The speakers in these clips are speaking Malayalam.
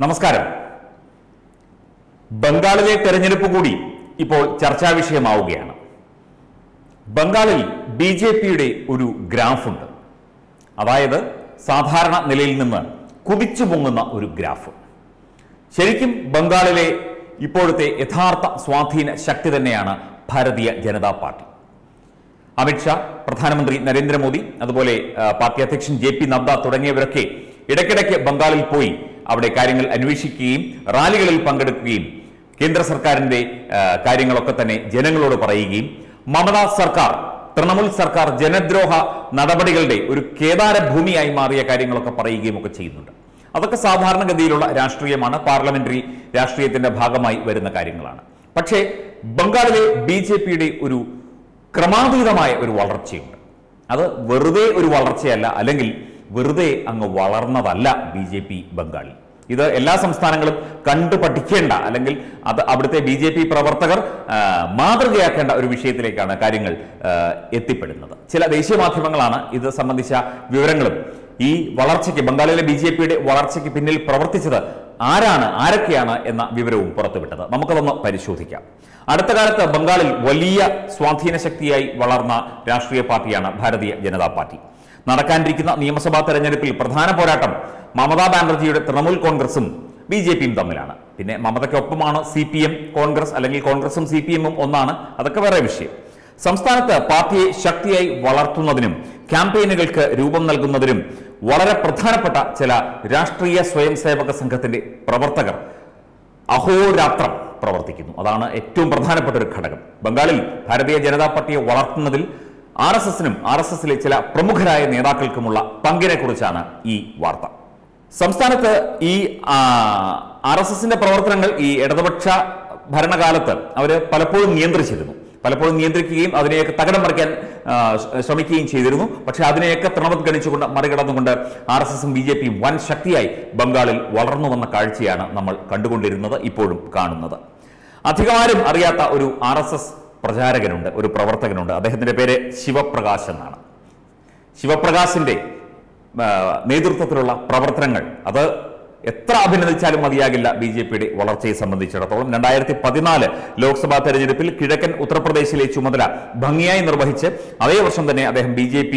നമസ്കാരം ബംഗാളിലെ തെരഞ്ഞെടുപ്പ് കൂടി ഇപ്പോൾ ചർച്ചാ വിഷയമാവുകയാണ് ബംഗാളിൽ ബി ജെ പിയുടെ ഒരു ഗ്രാഫുണ്ട് അതായത് സാധാരണ നിലയിൽ നിന്ന് കുതിച്ചു പൊങ്ങുന്ന ഒരു ഗ്രാഫ് ശരിക്കും ബംഗാളിലെ ഇപ്പോഴത്തെ യഥാർത്ഥ സ്വാധീന ശക്തി തന്നെയാണ് ഭാരതീയ ജനതാ പാർട്ടി അമിത്ഷാ പ്രധാനമന്ത്രി നരേന്ദ്രമോദി അതുപോലെ ആ, പാർട്ടി അധ്യക്ഷൻ ജെ പി നദ്ദ തുടങ്ങിയവരൊക്കെ ഇടയ്ക്കിടയ്ക്ക് ബംഗാളിൽ പോയി അവിടെ കാര്യങ്ങൾ അന്വേഷിക്കുകയും റാലികളിൽ പങ്കെടുക്കുകയും കേന്ദ്ര സർക്കാരിന്റെ ആ, കാര്യങ്ങളൊക്കെ തന്നെ ജനങ്ങളോട് പറയുകയും മമതാ സർക്കാർ തൃണമൂൽ സർക്കാർ ജനദ്രോഹ നടപടികളുടെ ഒരു കേദാര ഭൂമിയായി മാറിയ കാര്യങ്ങളൊക്കെ പറയുകയും ഒക്കെ ചെയ്യുന്നുണ്ട് അതൊക്കെ സാധാരണഗതിയിലുള്ള രാഷ്ട്രീയമാണ് പാർലമെന്ററി രാഷ്ട്രീയത്തിന്റെ ഭാഗമായി വരുന്ന കാര്യങ്ങളാണ് പക്ഷേ ബംഗാളിലെ ബി ജെ പിയുടെ ഒരു ക്രമാതീതമായ ഒരു വളർച്ചയുണ്ട് അത് വെറുതെ ഒരു വളർച്ചയല്ല അല്ലെങ്കിൽ വെറുതെ അങ്ങ് വളർന്നതല്ല ബി ജെ പി ബംഗാളിൽ ഇത് എല്ലാ സംസ്ഥാനങ്ങളും കണ്ടു പഠിക്കേണ്ട അല്ലെങ്കിൽ അത് അവിടുത്തെ ബി ജെ പി പ്രവർത്തകർ ആ, മാതൃകയാക്കേണ്ട ഒരു വിഷയത്തിലേക്കാണ് കാര്യങ്ങൾ ആ, എത്തിപ്പെടുന്നത് ചില ദേശീയ മാധ്യമങ്ങളാണ് ഇത് സംബന്ധിച്ച വിവരങ്ങളും ഈ വളർച്ചയ്ക്ക് ബംഗാളിലെ ബി ജെ പിയുടെ വളർച്ചയ്ക്ക് പിന്നിൽ പ്രവർത്തിച്ചത് ആരാണ് ആരൊക്കെയാണ് എന്ന വിവരവും പുറത്തുവിട്ടത് നമുക്കതൊന്ന് പരിശോധിക്കാം അടുത്ത കാലത്ത് ബംഗാളിൽ വലിയ സ്വാധീന ശക്തിയായി വളർന്ന രാഷ്ട്രീയ പാർട്ടിയാണ് ഭാരതീയ ജനതാ പാർട്ടി നടക്കാനിരിക്കുന്ന നിയമസഭാ തെരഞ്ഞെടുപ്പിൽ പ്രധാന പോരാട്ടം മമതാ ബാനർജിയുടെ തൃണമൂൽ കോൺഗ്രസും ബി ജെ പിയും തമ്മിലാണ് പിന്നെ മമതയ്ക്കൊപ്പമാണ് സി പി എം കോൺഗ്രസ് അല്ലെങ്കിൽ കോൺഗ്രസും സി പി എമ്മും ഒന്നാണ് അതൊക്കെ വേറെ വിഷയം സംസ്ഥാനത്ത് പാർട്ടിയെ ശക്തിയായി വളർത്തുന്നതിനും ക്യാമ്പയിനുകൾക്ക് രൂപം നൽകുന്നതിനും വളരെ പ്രധാനപ്പെട്ട ചില രാഷ്ട്രീയ സ്വയം സേവക സംഘത്തിന്റെ പ്രവർത്തകർ അഹോരാത്രം പ്രവർത്തിക്കുന്നു അതാണ് ഏറ്റവും പ്രധാനപ്പെട്ട ഒരു ഘടകം ബംഗാളിൽ ഭാരതീയ ജനതാ പാർട്ടിയെ വളർത്തുന്നതിൽ ആർ എസ് എസിനും ആർ എസ് എസിലെ ചില പ്രമുഖരായ നേതാക്കൾക്കുമുള്ള പങ്കിനെ കുറിച്ചാണ് ഈ വാർത്ത സംസ്ഥാനത്ത് ഈ ആർ എസ് എസിന്റെ പ്രവർത്തനങ്ങൾ ഈ ഇടതുപക്ഷ ഭരണകാലത്ത് അവര് പലപ്പോഴും നിയന്ത്രിച്ചിരുന്നു പലപ്പോഴും നിയന്ത്രിക്കുകയും അതിനെയൊക്കെ തകടം മറിക്കാൻ ആ, ശ്ര- ശ്രമിക്കുകയും ചെയ്തിരുന്നു പക്ഷേ അതിനെയൊക്കെ തൃണവത്ഗണിച്ചുകൊണ്ട് മറികടന്നുകൊണ്ട് ആർ എസ് എസും ബി ജെ പിയും വൻ ശക്തിയായി ബംഗാളിൽ വളർന്നു വന്ന കാഴ്ചയാണ് നമ്മൾ കണ്ടുകൊണ്ടിരുന്നത് ഇപ്പോഴും കാണുന്നത് അധികമാരും അറിയാത്ത ഒരു ആർ എസ് എസ് പ്രചാരകനുണ്ട് ഒരു പ്രവർത്തകനുണ്ട് അദ്ദേഹത്തിന്റെ പേര് ശിവപ്രകാശ് എന്നാണ് ശിവപ്രകാശിന്റെ ആ, നേതൃത്വത്തിലുള്ള പ്രവർത്തനങ്ങൾ അത് എത്ര അഭിനന്ദിച്ചാലും മതിയാകില്ല ബി ജെ പിയുടെ വളർച്ചയെ സംബന്ധിച്ചിടത്തോളം രണ്ടായിരത്തി പതിനാല് ലോക്സഭാ തെരഞ്ഞെടുപ്പിൽ കിഴക്കൻ ഉത്തർപ്രദേശിലെ ചുമതല ഭംഗിയായി നിർവഹിച്ച് അതേ വർഷം തന്നെ അദ്ദേഹം ബി ജെ പി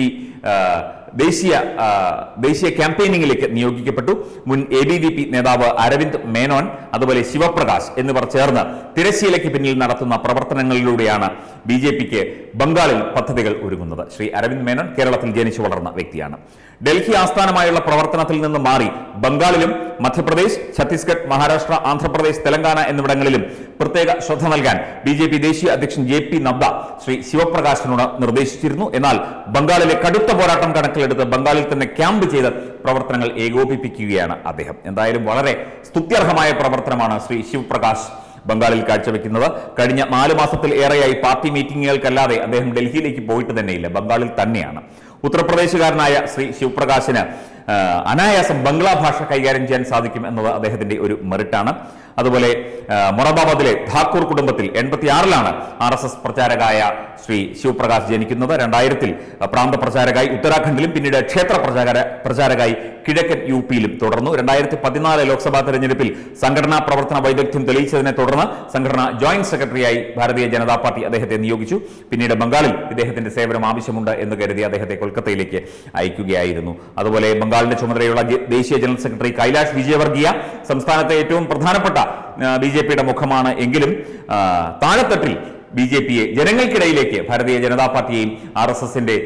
ദേശീയ ആ, ദേശീയ ക്യാമ്പയിനിങ്ങിലേക്ക് നിയോഗിക്കപ്പെട്ടു മുൻ എ ബി വി പി നേതാവ് അരവിന്ദ് മേനോൻ അതുപോലെ ശിവപ്രകാശ് എന്നിവർ ചേർന്ന് തിരശ്ശീലയ്ക്ക് പിന്നിൽ നടത്തുന്ന പ്രവർത്തനങ്ങളിലൂടെയാണ് ബി ജെ പിക്ക് ബംഗാളിൽ പദ്ധതികൾ ഒരുങ്ങുന്നത് ശ്രീ അരവിന്ദ് മേനോൻ കേരളത്തിൽ ജനിച്ചു വളർന്ന വ്യക്തിയാണ് ഡൽഹി ആസ്ഥാനമായുള്ള പ്രവർത്തനത്തിൽ നിന്ന് മാറി ബംഗാളിലും മധ്യപ്രദേശ് ഛത്തീസ്ഗഡ് മഹാരാഷ്ട്ര ആന്ധ്രാപ്രദേശ് തെലങ്കാന എന്നിവിടങ്ങളിലും പ്രത്യേക ശ്രദ്ധ നൽകാൻ ബി ജെ പി ദേശീയ അധ്യക്ഷൻ ജെ പി നദ്ദ ശ്രീ ശിവപ്രകാശിനോട് നിർദ്ദേശിച്ചിരുന്നു എന്നാൽ ബംഗാളിലെ കടുത്ത പോരാട്ടം കണക്കിലെടുത്ത് ബംഗാളിൽ തന്നെ ക്യാമ്പ് ചെയ്ത് പ്രവർത്തനങ്ങൾ ഏകോപിപ്പിക്കുകയാണ് അദ്ദേഹം എന്തായാലും വളരെ സ്തുത്യർഹമായ പ്രവർത്തനമാണ് ശ്രീ ശിവപ്രകാശ് ബംഗാളിൽ കാഴ്ചവെക്കുന്നത് കഴിഞ്ഞ നാല് മാസത്തിൽ ഏറെയായി പാർട്ടി മീറ്റിംഗുകൾക്കല്ലാതെ അദ്ദേഹം ഡൽഹിയിലേക്ക് പോയിട്ട് തന്നെയില്ല ബംഗാളിൽ തന്നെയാണ് ഉത്തർപ്രദേശുകാരനായ ശ്രീ ശിവപ്രകാശിന് ആ, അനായാസം ബംഗ്ലാ ഭാഷ കൈകാര്യം ചെയ്യാൻ സാധിക്കും എന്നത് അദ്ദേഹത്തിന്റെ ഒരു മെറിറ്റാണ് അതുപോലെ ആ, മൊറാദാബാദിലെ ധാക്കൂർ കുടുംബത്തിൽ എൺപത്തിയാറിലാണ് ആർ എസ് എസ് പ്രചാരകായ ശ്രീ ശിവപ്രകാശ് ജനിക്കുന്നത് രണ്ടായിരത്തിൽ പ്രാന്ത പ്രചാരകായി ഉത്തരാഖണ്ഡിലും പിന്നീട് ക്ഷേത്ര പ്രചാര പ്രചാരകായി കിഴക്കൻ യു പിയിലും തുടർന്നു രണ്ടായിരത്തി പതിനാല് ലോക്സഭാ തെരഞ്ഞെടുപ്പിൽ സംഘടനാ പ്രവർത്തന വൈദഗ്ധ്യം തെളിയിച്ചതിനെ തുടർന്ന് സംഘടന ജോയിന്റ് സെക്രട്ടറിയായി ഭാരതീയ ജനതാ പാർട്ടി അദ്ദേഹത്തെ നിയോഗിച്ചു പിന്നീട് ബംഗാളിൽ ഇദ്ദേഹത്തിന്റെ സേവനം ആവശ്യമുണ്ട് എന്ന് കരുതി അദ്ദേഹത്തെ കൊൽക്കത്തയിലേക്ക് അയക്കുകയായിരുന്നു അതുപോലെ ബംഗാളിന്റെ ചുമതലയുള്ള ജെ- ദേശീയ ജനറൽ സെക്രട്ടറി കൈലാഷ് വിജയവർഗീയ സംസ്ഥാനത്തെ ഏറ്റവും പ്രധാനപ്പെട്ട ബി ജെ പിയുടെ മുഖമാണ് എങ്കിലും ആ, താഴെത്തട്ടിൽ ബി ജെ പിയെ ജനങ്ങൾക്കിടയിലേക്ക് ഭാരതീയ ജനതാ പാർട്ടിയെയും ആർ എസ് എസിന്റെ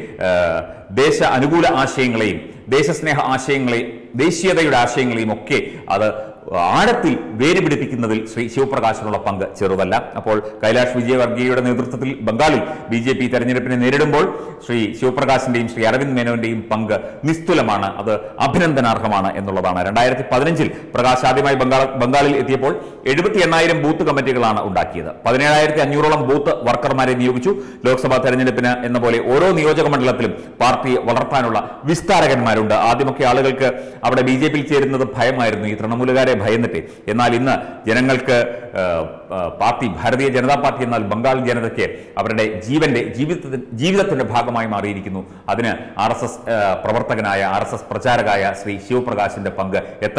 ദേശ അനുകൂല ആശയങ്ങളെയും ദേശസ്നേഹ ആശയങ്ങളെയും ദേശീയതയുടെ ആശയങ്ങളെയും ഒക്കെ അത് ആഴത്തിൽ വേര് പിടിപ്പിക്കുന്നതിൽ ശ്രീ ശിവപ്രകാശിനുള്ള പങ്ക് ചെറുതല്ല അപ്പോൾ കൈലാഷ് വിജയവർഗീയയുടെ നേതൃത്വത്തിൽ ബംഗാളിൽ ബി ജെ പി തെരഞ്ഞെടുപ്പിനെ നേരിടുമ്പോൾ ശ്രീ ശിവപ്രകാശിന്റെയും ശ്രീ അരവിന്ദ് മേനോന്റെയും പങ്ക് നിസ്തുലമാണ് അത് അഭിനന്ദനാർഹമാണ് എന്നുള്ളതാണ് രണ്ടായിരത്തി പതിനഞ്ചിൽ പ്രകാശ് ആദ്യമായി ബംഗാൾ ബംഗാളിൽ എത്തിയപ്പോൾ എഴുപത്തി എണ്ണായിരം ബൂത്ത് കമ്മിറ്റികളാണ് ഉണ്ടാക്കിയത് പതിനേഴായിരത്തി അഞ്ഞൂറോളം ബൂത്ത് വർക്കർമാരെ നിയോഗിച്ചു ലോക്സഭാ തെരഞ്ഞെടുപ്പിന് എന്ന പോലെ ഓരോ നിയോജക മണ്ഡലത്തിലും പാർട്ടിയെ വളർത്താനുള്ള വിസ്താരകന്മാരുണ്ട് ആദ്യമൊക്കെ ആളുകൾക്ക് അവിടെ ബി ജെ പിയിൽ ചേരുന്നത് ഭയമായിരുന്നു ഈ തൃണമൂലുകാരെ ഭയന്നിട്ട് എന്നാൽ ഇന്ന് ജനങ്ങൾക്ക് ആ, ആ, പാർട്ടി ഭാരതീയ ജനതാ പാർട്ടി എന്നാൽ ബംഗാൾ ജനതയ്ക്ക് അവരുടെ ജീവന്റെ ജീവിതത്തിന്റെ ജീവിതത്തിന്റെ ഭാഗമായി മാറിയിരിക്കുന്നു അതിന് ആർ എസ് എസ് പ്രവർത്തകനായ ആർ എസ് എസ് പ്രചാരകായ ശ്രീ ശിവപ്രകാശിന്റെ പങ്ക് എത്ര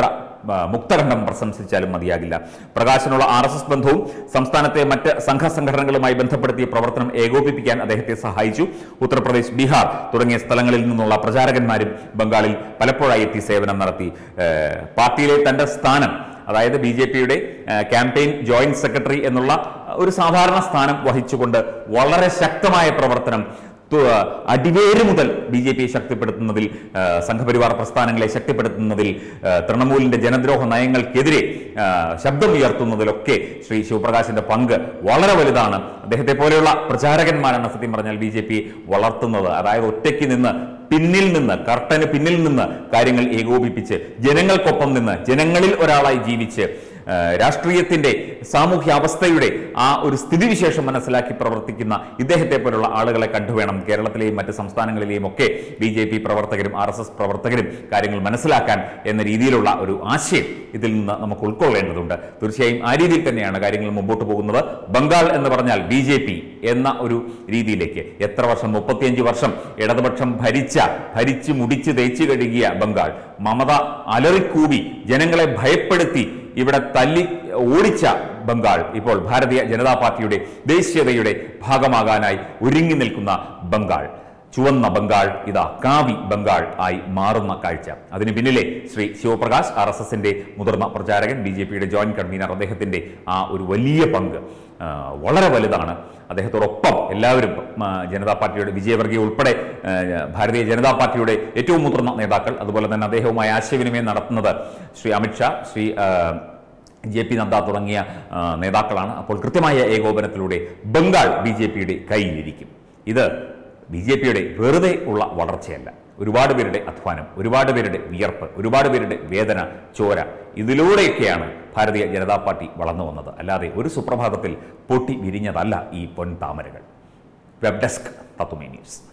ആ, മുക്തഖണ്ഡം പ്രശംസിച്ചാലും മതിയാകില്ല പ്രകാശിനുള്ള ആർ എസ് എസ് ബന്ധവും സംസ്ഥാനത്തെ മറ്റ് സംഘ സംഘടനകളുമായി ബന്ധപ്പെടുത്തിയ പ്രവർത്തനം ഏകോപിപ്പിക്കാൻ അദ്ദേഹത്തെ സഹായിച്ചു ഉത്തർപ്രദേശ് ബീഹാർ തുടങ്ങിയ സ്ഥലങ്ങളിൽ നിന്നുള്ള പ്രചാരകന്മാരും ബംഗാളിൽ പലപ്പോഴായി എത്തി സേവനം നടത്തി ഏഹ്, പാർട്ടിയിലെ തന്റെ സ്ഥാനം അതായത് ബി ജെ പിയുടെ ക്യാമ്പയിൻ ജോയിന്റ് സെക്രട്ടറി എന്നുള്ള ഒരു സാധാരണ സ്ഥാനം വഹിച്ചുകൊണ്ട് വളരെ ശക്തമായ പ്രവർത്തനം തു- അടിവേര് മുതൽ ബി ജെ പിയെ ശക്തിപ്പെടുത്തുന്നതിൽ ആ, സംഘപരിവാർ പ്രസ്ഥാനങ്ങളെ ശക്തിപ്പെടുത്തുന്നതിൽ ആ, തൃണമൂലിന്റെ ജനദ്രോഹ നയങ്ങൾക്കെതിരെ ആ, ശബ്ദമുയർത്തുന്നതിലൊക്കെ ശ്രീ ശിവപ്രകാശിന്റെ പങ്ക് വളരെ വലുതാണ് അദ്ദേഹത്തെ പോലെയുള്ള പ്രചാരകന്മാരാണ് സത്യം പറഞ്ഞാൽ ബി ജെ പി വളർത്തുന്നത് അതായത് ഒറ്റയ്ക്ക് നിന്ന് പിന്നിൽ നിന്ന് കർട്ടന് പിന്നിൽ നിന്ന് കാര്യങ്ങൾ ഏകോപിപ്പിച്ച് ജനങ്ങൾക്കൊപ്പം നിന്ന് ജനങ്ങളിൽ ഒരാളായി ജീവിച്ച് ആ, രാഷ്ട്രീയത്തിന്റെ സാമൂഹ്യ അവസ്ഥയുടെ ആ ഒരു സ്ഥിതിവിശേഷം മനസ്സിലാക്കി പ്രവർത്തിക്കുന്ന ഇദ്ദേഹത്തെ പോലുള്ള ആളുകളെ കണ്ടുവേണം കേരളത്തിലെയും മറ്റ് സംസ്ഥാനങ്ങളിലെയും ഒക്കെ ബി ജെ പി പ്രവർത്തകരും ആർ എസ് എസ് പ്രവർത്തകരും കാര്യങ്ങൾ മനസ്സിലാക്കാൻ എന്ന രീതിയിലുള്ള ഒരു ആശയം ഇതിൽ നിന്ന് നമുക്ക് ഉൾക്കൊള്ളേണ്ടതുണ്ട് തീർച്ചയായും ആ രീതിയിൽ തന്നെയാണ് കാര്യങ്ങൾ മുമ്പോട്ട് പോകുന്നത് ബംഗാൾ എന്ന് പറഞ്ഞാൽ ബി ജെ പി എന്ന ഒരു രീതിയിലേക്ക് എത്ര വർഷം മുപ്പത്തിയഞ്ച് വർഷം ഇടതുപക്ഷം ഭരിച്ച ഭരിച്ച് മുടിച്ച് തേച്ച് കഴുകിയ ബംഗാൾ മമത അലറിക്കൂവി ജനങ്ങളെ ഭയപ്പെടുത്തി ഇവിടെ തല്ലി ഓടിച്ച ബംഗാൾ ഇപ്പോൾ ഭാരതീയ ജനതാ പാർട്ടിയുടെ ദേശീയതയുടെ ഭാഗമാകാനായി ഒരുങ്ങി നിൽക്കുന്ന ബംഗാൾ ചുവന്ന ബംഗാൾ ഇതാ കാവി ബംഗാൾ ആയി മാറുന്ന കാഴ്ച അതിന് പിന്നിലെ ശ്രീ ശിവപ്രകാശ് ആർ എസ് എസിന്റെ മുതിർന്ന പ്രചാരകൻ ബി ജെ പിയുടെ ജോയിന്റ് കൺവീനർ അദ്ദേഹത്തിന്റെ ആ ഒരു വലിയ പങ്ക് ആ, വളരെ വലുതാണ് അദ്ദേഹത്തോടൊപ്പം എല്ലാവരും ആ, ജനതാ പാർട്ടിയുടെ വിജയവർഗീയ ഉൾപ്പെടെ ആ, ഭാരതീയ ജനതാ പാർട്ടിയുടെ ഏറ്റവും മുതിർന്ന നേതാക്കൾ അതുപോലെ തന്നെ അദ്ദേഹവുമായി ആശയവിനിമയം നടത്തുന്നത് ശ്രീ അമിത്ഷാ ശ്രീ ആ, ജെ പി നദ്ദ തുടങ്ങിയ ആ, നേതാക്കളാണ് അപ്പോൾ കൃത്യമായ ഏകോപനത്തിലൂടെ ബംഗാൾ ബി ജെ പിയുടെ കയ്യിലിരിക്കും ഇത് ബി ജെ പിയുടെ വെറുതെ ഉള്ള വളർച്ചയല്ല ഒരുപാട് പേരുടെ അധ്വാനം ഒരുപാട് പേരുടെ വിയർപ്പ് ഒരുപാട് പേരുടെ വേദന ചോര ഇതിലൂടെയൊക്കെയാണ് ഭാരതീയ ജനതാ പാർട്ടി വളർന്നു വന്നത് അല്ലാതെ ഒരു സുപ്രഭാതത്തിൽ പൊട്ടി വിരിഞ്ഞതല്ല ഈ പൊൻതാമരകൾ വെബ് ഡെസ്ക് തത്തുമേ ന്യൂസ്